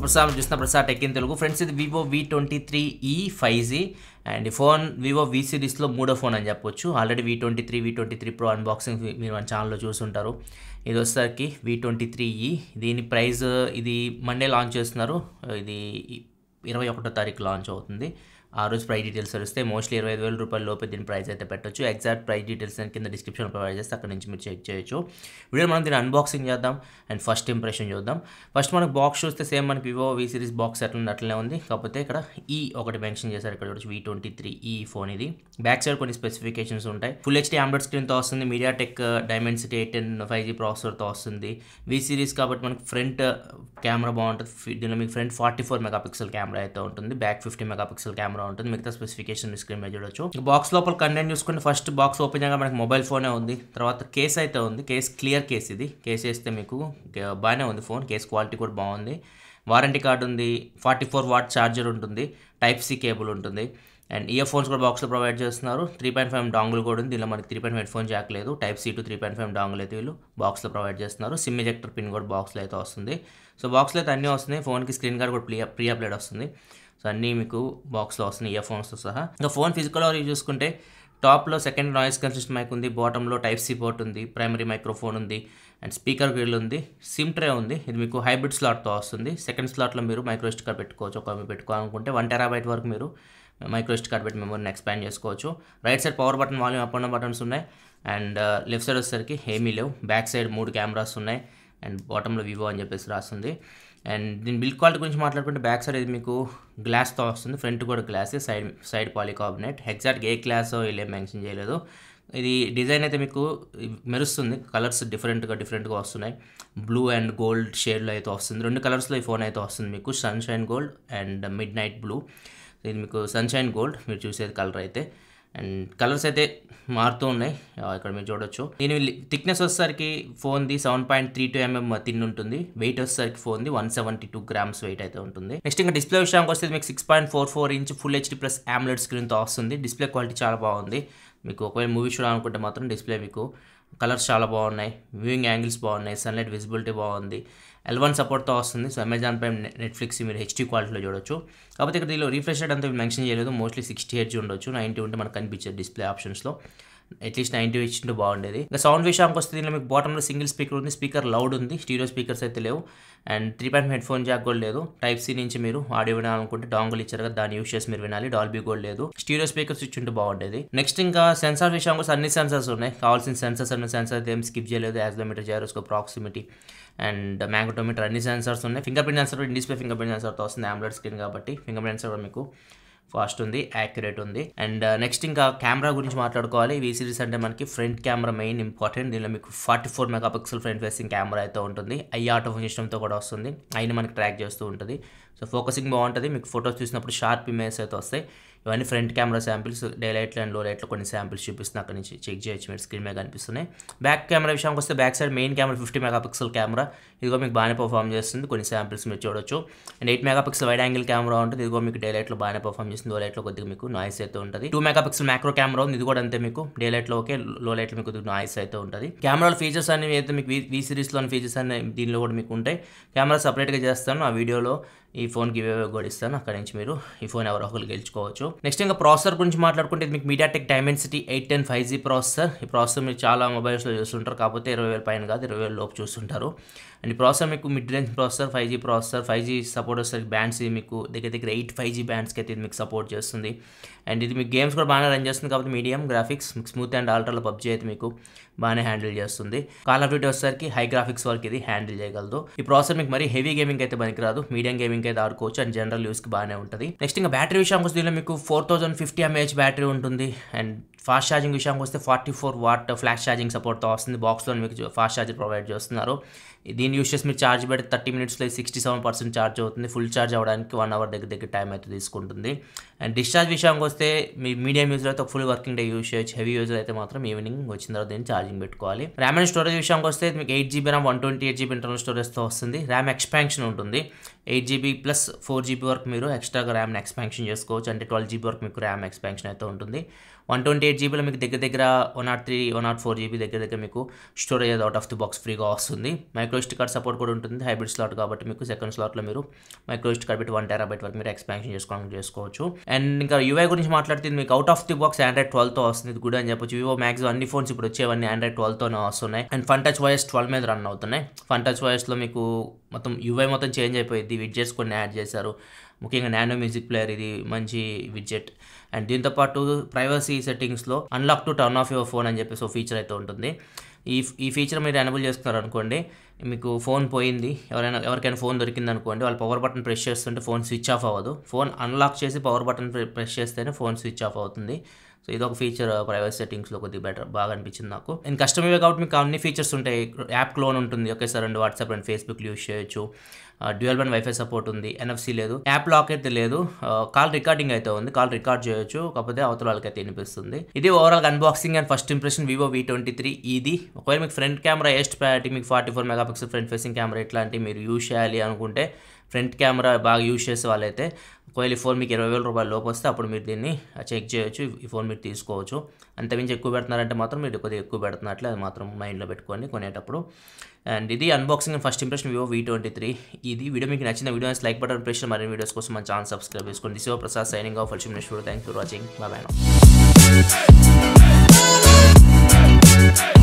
ప్రసాద్ చూసిన Prasad tech in Telugu friends ఇది Vivo V twenty three ఈ ఫైవ్ జీ అండ్ ఈ ఫోన్ వివో వి సిరీస్లో మూడో ఫోన్ అని చెప్పొచ్చు already V twenty three V twenty three pro unboxing మీరు మన ఛానల్లో చూసుంటారు ఇది వచ్చేసరికి వి ట్వంటీ త్రీ ఈ దీని ప్రైస్ ఇది మండే లాంచ్ చేస్తున్నారు ఇది ఇరవై ఒకటో తారీఖు లాంచ్ అవుతుంది ఆ రోజు ప్రైస్ డీటెయిల్స్ వస్తే మోస్ట్లీ ఇరవై ఐదు వేల రూపాయల లోపే దీని ప్రైస్ అయితే పెట్టొచ్చు ఎగ్జాక్ట్ ప్రైస్ డీటెయిల్స్ అని కింద డిస్క్రిప్షన్ ప్రొవైడ్ చేస్తే అక్కడ నుంచి మీరు చెక్ చేయొచ్చు వీడియో మనం దీన్ని అన్బాక్సింగ్ చేద్దాం అండ్ ఫస్ట్ ఇంప్రెషన్ చూద్దాం ఫస్ట్ మనకు బాక్స్ చూస్తే సేమ్ మనకి వివో వి సిరీస్ బాక్స్ అట్లా అట్లనే ఉంది కాకపోతే ఇక్కడ ఈ ఒకటి మెన్షన్ చేశారు ఇక్కడ చూడొచ్చు వి ట్వంటీ త్రీ ఈ ఫోన్ ఇది బ్యాక్ సైడ్ కొన్ని స్పెసిఫికేషన్స్ ఉంటాయి ఫుల్ హెచ్డీ ఆంబ్రాయిడ్ స్క్రీన్తో వస్తుంది MediaTek Dimensity eight ten five G ప్రాసెసర్తో వస్తుంది వి సిరీస్ కాబట్టి మనకి ఫ్రంట్ కెమెరా బాగుంటుంది దీనిలో మీకు front forty four mega pixel camera అయితే ఉంటుంది back fifty mega pixel camera ఉంటుంది మిగతా స్పెసిఫికేషన్ స్క్రీన్ మీద చూడొచ్చు బాక్స్ లోపల కంటెంట్ చూసుకుంటే ఫస్ట్ బాక్స్ ఓపెన్ చేయగా మనకి మొబైల్ ఫోనే ఉంది తర్వాత కేస్ అయితే ఉంది కేస్ క్లియర్ కేస్ ఇది కేస్ వేస్తే మీకు బాగానే ఉంది ఫోన్ కేస్ క్వాలిటీ కూడా బాగుంది వారంటీ కార్డు ఉంది ఫార్టీ ఫోర్ వాట్ ఛార్జర్ ఉంటుంది టైప్ సి కేబుల్ ఉంటుంది అండ్ ఇయర్ ఫోన్స్ కూడా బాక్స్లో ప్రొవైడ్ చేస్తున్నారు త్రీ పాయింట్ ఫైవ్ డాంగుల్ కూడా ఉంది దీనిలో మనకి three point head phone jack లేదు type C to three point five dongle అయితే వీళ్ళు బాక్స్లో ప్రొవైడ్ చేస్తున్నారు సిమ్ ఎజెక్టర్ పిన్ కూడా బాక్స్లో అయితే వస్తుంది సో బాక్స్లో అయితే అన్నీ వస్తున్నాయి ఫోన్కి స్క్రీన్ గార్డ్ కూడా ప్రీ ప్రీ అప్లైడ్ వస్తుంది సో అన్నీ మీకు బాక్స్లో వస్తున్నాయి ఇయర్ ఫోన్స్తో సహా ఇంకా ఫోన్ ఫిజికల్ రివ్యూ చూసుకుంటే టాప్లో సెకండ్ నాయిస్ కన్సిస్ట్ మైక్ ఉంది బాటంలో టైప్ సి పోర్ట్ ఉంది ప్రైమరీ మైక్రోఫోన్ ఉంది అండ్ స్పీకర్ గ్రిల్ ఉంది సిమ్ ట్రే ఉంది ఇది మీకు హైబ్రిడ్ స్లాట్తో వస్తుంది సెకండ్ స్లాట్లో మీరు మైక్రో ఎస్ట్ కార్డ్ పెట్టుకోవచ్చు ఒక పెట్టుకోవాలనుకుంటే వన్ టెరాబైట్ వరకు మీరు మైక్రో ఎస్ట్ కార్డ్ పెట్టి మెమరీని ఎక్స్పాండ్ చేసుకోవచ్చు right side power button volume up and buttons ఉన్నాయి అండ్ లెఫ్ట్ సైడ్ వచ్చేసరికి ఏమీ లేవు బ్యాక్ సైడ్ మూడు కెమెరాస్ ఉన్నాయి అండ్ బాటంలో వివో అని చెప్పేసి రాస్తుంది అండ్ దీని బిల్డ్ క్వాలిటీ గురించి మాట్లాడుకుంటే బ్యాక్ సైడ్ ఇది మీకు గ్లాస్తో వస్తుంది ఫ్రంట్ కూడా glass side side polycarbonate exact ఏ గ్లాస్ వీళ్ళు ఏం మెన్షన్ చేయలేదు ఇది డిజైన్ అయితే మీకు మెరుస్తుంది కలర్స్ డిఫరెంట్గా డిఫరెంట్గా వస్తున్నాయి బ్లూ అండ్ గోల్డ్ షేడ్లో అయితే వస్తుంది రెండు కలర్స్లో ఈ ఫోన్ అయితే వస్తుంది మీకు sunshine gold and midnight blue ఇది మీకు సన్షైన్ గోల్డ్ మీరు చూసేది కలర్ అయితే అండ్ కలర్స్ అయితే మారుతూ ఉన్నాయి ఇక్కడ మీరు చూడొచ్చు దీని థిక్నెస్ వచ్చేసరికి ఫోన్ది seven point three two mm thin ఉంటుంది వెయిట్ వచ్చేసరికి ఫోన్ది one seventy two grams weight అయితే ఉంటుంది నెక్స్ట్ ఇంకా డిస్ప్లే విషయానికి వస్తే మీకు six point four four inch full HD plus AMOLED స్క్రీన్తో వస్తుంది డిస్ప్లే క్వాలిటీ చాలా బాగుంది మీకు ఒకవేళ మూవీ చూడాలనుకుంటే మాత్రం డిస్ప్లే మీకు కలర్స్ చాలా బాగున్నాయి వ్యూయింగ్ యాంగిల్స్ బాగున్నాయి సన్లైట్ విజిబిలిటీ బాగుంది ఎల్ వన్ సపోర్ట్తో వస్తుంది సో అమెజాన్ ప్రైమ్ నెట్ఫ్లిక్స్ మీరు హెచ్డీ క్వాలిటీలో చూడొచ్చు కాకపోతే ఇక్కడ దీనిలో రిఫ్రెష్ రేట్ అంతా మెన్షన్ చేయలేదు మోస్ట్లీ సిక్స్టీ హెచ్ ఉండొచ్చు నైంటీ ఉంటే మనకు కనిపించేది డిస్ప్లే ఆప్షన్స్లో అట్లీస్ట్ నైంటీ ఇచ్చింటే బాగుండేది ఇంకా సౌండ్ విషయానికి వస్తే దీనిలో మీకు బాటంలో సింగిల్ స్పీకర్ ఉంది స్పీకర్ లౌడ్ ఉంది స్టీరియో స్పీకర్స్ అయితే లేవు and three point head phone jack కూడా లేదు టైప్ సి నుంచి మీరు ఆడియో వినాలనుకుంటే డాంగుల్ ఇచ్చారు కదా దాన్ని యూస్ చేసి మీరు వినాలి డాల్బీ కూడా లేదు స్టీరియో స్పీకర్స్ ఇచ్చింటే బాగుండేది నెక్స్ట్ ఇంకా సెన్సార్ విషయానికి వస్తే అన్ని సెన్సార్స్ ఉన్నాయి కావాల్సిన సెన్సార్స్ అన్ని సెన్సార్ ఏం స్కిప్ చేయలేదు accelerometer gyroscope proximity and magnetometer అన్ని సెన్సార్స్ ఉన్నాయి finger print sensor display finger print సెన్సర్తో వస్తుంది ఆంబ్లెడ్ స్క్రీన్ కాబట్టి ఫింగర్ ప్రింట్ సెన్సర్ మీకు ఫాస్ట్ ఉంది యాక్యురేట్ ఉంది అండ్ నెక్స్ట్ ఇంకా కెమెరా గురించి మాట్లాడుకోవాలి వీ సిరీస్ అంటే మనకి ఫ్రంట్ కెమెరా మెయిన్ ఇంపార్టెంట్ దీనిలో మీకు forty four mega pixel front facing camera అయితే ఉంటుంది ఐ ఆటో సిస్టమ్తో కూడా వస్తుంది అయిన మనకి ట్రాక్ చేస్తూ ఉంటుంది సో ఫోకసింగ్ బాగుంటుంది మీకు ఫోటోస్ చూసినప్పుడు షార్ప్ ఇమేజ్ అయితే వస్తాయి ఇవన్నీ ఫ్రంట్ కెమెరా శాంపిల్స్ డే లైట్లో అండ్ లో లైట్లో కొన్ని శాంపిల్స్ చూపిస్తుంది అక్కడ నుంచి చెక్ చేయొచ్చు మీరు స్క్రీన్ మీద కనిపిస్తున్నాయి బ్యాక్ కెమెరా విషయానికి వస్తే back side main camera fifty mega pixel camera ఇదిగో మీకు బాగానే పర్ఫామ్ చేస్తుంది కొన్ని శాంపిల్స్ మీరు చూడొచ్చు and eight mega pixel wide angle camera ఉంటుంది ఇదిగో మీకు డే లైట్లో బాగానే పర్ఫామ్ చేస్తుంది లో లైట్లో కొద్దిగా మీకు నాయిస్ అయితే ఉంటుంది two mega pixel macro camera ఉంది ఇది కూడా అంతే మీకు డే లైట్లో ఓకే లో లైట్లో మీకు కొద్దిగా నాయిస్ అయితే ఉంటుంది కెమెరాల ఫీచర్స్ అనేవి అయితే మీకు వీ సిరీస్లోని ఫీచర్స్ అన్ని దీనిలో కూడా మీకు ఉంటాయి కెమెరా సపరేట్గా చేస్తాను ఆ వీడియోలో ఈ ఫోన్కి ఇవే కూడా ఇస్తాను అక్కడ నుంచి మీరు ఈ ఫోన్ ఎవరో ఒకరు గెలుచుకోవచ్చు నెక్స్ట్ ఇంకా ప్రాసెసర్ గురించి మాట్లాడుకుంటే మీకు MediaTek Dimensity eight ten five G processor ఈ ప్రాసెసర్ మీరు చాలా మొబైల్స్లో చూస్తుంటారు కాకపోతే ఇరవై వేల పైన కాదు ఇరవై వేల లోపు చూస్తుంటారు అండ్ ఈ ప్రాసెసర్ మీకు mid range processor five G processor five G support వస్తుంది బ్యాండ్స్ మీకు దగ్గర దగ్గర ఎయిట్ ఫైవ్ జీ బ్యాండ్స్కి అయితే ఇది మీకు సపోర్ట్ చేస్తుంది అండ్ ఇది మీకు గేమ్స్ కూడా బాగానే రన్ చేస్తుంది కాబట్టి మీడియం గ్రాఫిక్స్ మీకు స్మూత్ అండ్ ఆల్ట్రాలో పబ్జీ అయితే మీకు బాగానే హ్యాండిల్ చేస్తుంది కాల్ ఆఫ్ డ్యూటీ వచ్చేసరికి హై గ్రాఫిక్స్ వరకు ఇది హ్యాండిల్ చేయగలదు ఈ ప్రాసెసర్ మీకు మరి హెవీ గేమింగ్ అయితే పనికిరాదు మీడియం గేమింగ్ అయితే ఆడుకోవచ్చు అండ్ జనరల్ యూస్కి బాగానే ఉంటుంది నెక్స్ట్ ఇంకా బ్యాటరీ విషయానికి వస్తే దీనిలో మీకు four thousand fifty mAh battery ఉంటుంది అండ్ ఫాస్ట్ ఛార్జింగ్ విషయానికి వస్తే forty four watt flash charging సపోర్ట్తో వస్తుంది బాక్స్లో మీకు ఫాస్ట్ ఛార్జర్ ప్రొవైడ్ చేస్తున్నారు దీన్ని యూస్ చేసి మీరు ఛార్జ్ పెడితే థర్టీ మినిట్స్లో సిక్స్టీ సెవెన్ పర్సెంట్ ఛార్జ్ అవుతుంది ఫుల్ ఛార్జ్ అవ్వడానికి వన్ అవర్ దగ్గర దగ్గర టైం అయితే తీసుకుంటుంది అండ్ డిశ్చార్జ్ విషయానికి వస్తే మీ మీడియం యూజర్ అయితే ఫుల్ వర్కింగ్ డే యూస్ చేయొచ్చు హెవీ యూజర్ అయితే మాత్రం ఈవినింగ్ వచ్చిన తర్వాత దీన్ని ఛార్జింగ్ పెట్టుకోవాలి ర్యామ్ అండ్ స్టోరేజ్ విషయానికి వస్తే మీకు eight GB RAM one twenty eight GB internal స్టోరేజ్తో వస్తుంది ర్యామ్ ఎక్స్పాన్షన్ ఉంటుంది eight GB plus four GB వరకు మీరు ఎక్స్ట్రాగా ర్యామ్ని ఎక్స్పాన్షన్ చేసుకోవచ్చు అంటే ట్వెల్వ్ జీబీ వరకు మీకు ర్యామ్ ఎక్స్పాన్షన్ అయితే ఉంటుంది వన్ ట్వంటీ ఎయిట్ జీబీలో మీకు దగ్గర దగ్గర one nought three one nought four GB దగ్గర దగ్గర మీకు storage out of the box ఫ్రీగా వస్తుంది మైక్రోస్టిక్ కార్డ్ సపోర్ట్ కూడా ఉంటుంది హైబ్రిడ్ స్లాట్ కాబట్టి మీకు సెకండ్ స్లాట్లో మీరు మైక్రోస్టిక్ కార్డ్ పెట్టి వన్ టెరాబైట్ వరకు మీరు ఎక్స్పాన్షన్ చేసుకోవడానికి చేసుకోవచ్చు అండ్ ఇంకా యూఐ గురించి మాట్లాడితే మీకు out of the box Android ట్వెల్వ్తో వస్తుంది ఇది కూడా అని చెప్పొచ్చు వివో మ్యాక్సిమం అన్ని ఫోన్స్ ఇప్పుడు వచ్చేవన్నీ ఆండ్రాయిడ్ ట్వెల్వ్తోనే వస్తున్నాయి and Funtouch OS twelve మీద రన్ అవుతున్నాయి ఫన్ టచ్ వాయిస్లో మీకు మొత్తం యూఐ మొత్తం చేంజ్ అయిపోయింది విడ్జెట్స్ కొన్ని యాడ్ చేశారు ముఖ్యంగా నానో మ్యూజిక్ ప్లేయర్ ఇది మంచి విడ్జెట్ అండ్ దీంతోపాటు ప్రైవసీ సెట్టింగ్స్లో unlock to turn off your phone అని చెప్పేసి ఒక ఫీచర్ అయితే ఉంటుంది ఈ ఈ ఫీచర్ మీరు ఎనబుల్ చేసుకున్నారు అనుకోండి మీకు ఫోన్ పోయింది ఎవరైనా ఎవరికైనా ఫోన్ దొరికింది అనుకోండి వాళ్ళు పవర్ బటన్ ప్రెస్ చేస్తుంటే ఫోన్ స్విచ్ ఆఫ్ అవ్వదు ఫోన్ అన్లాక్ చేసి పవర్ బటన్ ప్రెస్ చేస్తేనే ఫోన్ స్విచ్ ఆఫ్ అవుతుంది సో ఇది ఒక ఫీచర్ ప్రైవేట్ సెట్టింగ్స్లో కొద్దిగా బెటర్ బాగా అనిపించింది నాకు అండ్ కస్టమర్ కాబట్టి మీకు అన్ని ఫీచర్స్ ఉంటాయి యాప్ క్లోన్ ఉంటుంది ఒకేసారి రెండు వాట్సాప్ అండ్ ఫేస్బుక్ యూస్ చేయొచ్చు డ్యూయల్ బన్ వైఫై సపోర్ట్ ఉంది ఎన్ఎఫ్సి లేదు యాప్ లాక్ అయితే లేదు కాల్ రికార్డింగ్ అయితే ఉంది కాల్ రికార్డ్ చేయొచ్చు కాకపోతే అవతల వాళ్ళకి అయితే వినిపిస్తుంది ఇది overall unboxing and first impression Vivo V twenty three ఇది ఒకవేళ మీకు ఫ్రంట్ కెమెరా ఎస్ట్ ప్రయారిటీ మీకు forty four mega pixel front facing camera ఇట్లాంటివి మీరు యూజ్ చేయాలి అనుకుంటే ఫ్రంట్ కెమెరా బాగా యూజ్ చేసే వాళ్ళైతే ఒకవేళ ఈ ఫోన్ మీకు ఇరవై వేల రూపాయల లోపు వస్తే అప్పుడు మీరు దీన్ని చెక్ చేయొచ్చు ఈ ఫోన్ మీరు తీసుకోవచ్చు అంతమించి ఎక్కువ పెడుతున్నారంటే మాత్రం మీరు కొద్దిగా ఎక్కువ పెడుతున్నట్లే అది మాత్రం మైండ్లో పెట్టుకోండి కొనేటప్పుడు అండ్ ఇది unboxing and first impression Vivo V twenty three ఇది వీడియో మీకు నచ్చిన వీడియో లైక్ బటన్ ప్రెస్ మరిన్ని వీడియోస్ కోసం మన ఛానల్ సబ్స్క్రైబ్ చేసుకోండి శివ ప్రసాద్ సైనింగ్ ఆఫ్ ఫల్షిమ్ next thanks for watching bye bye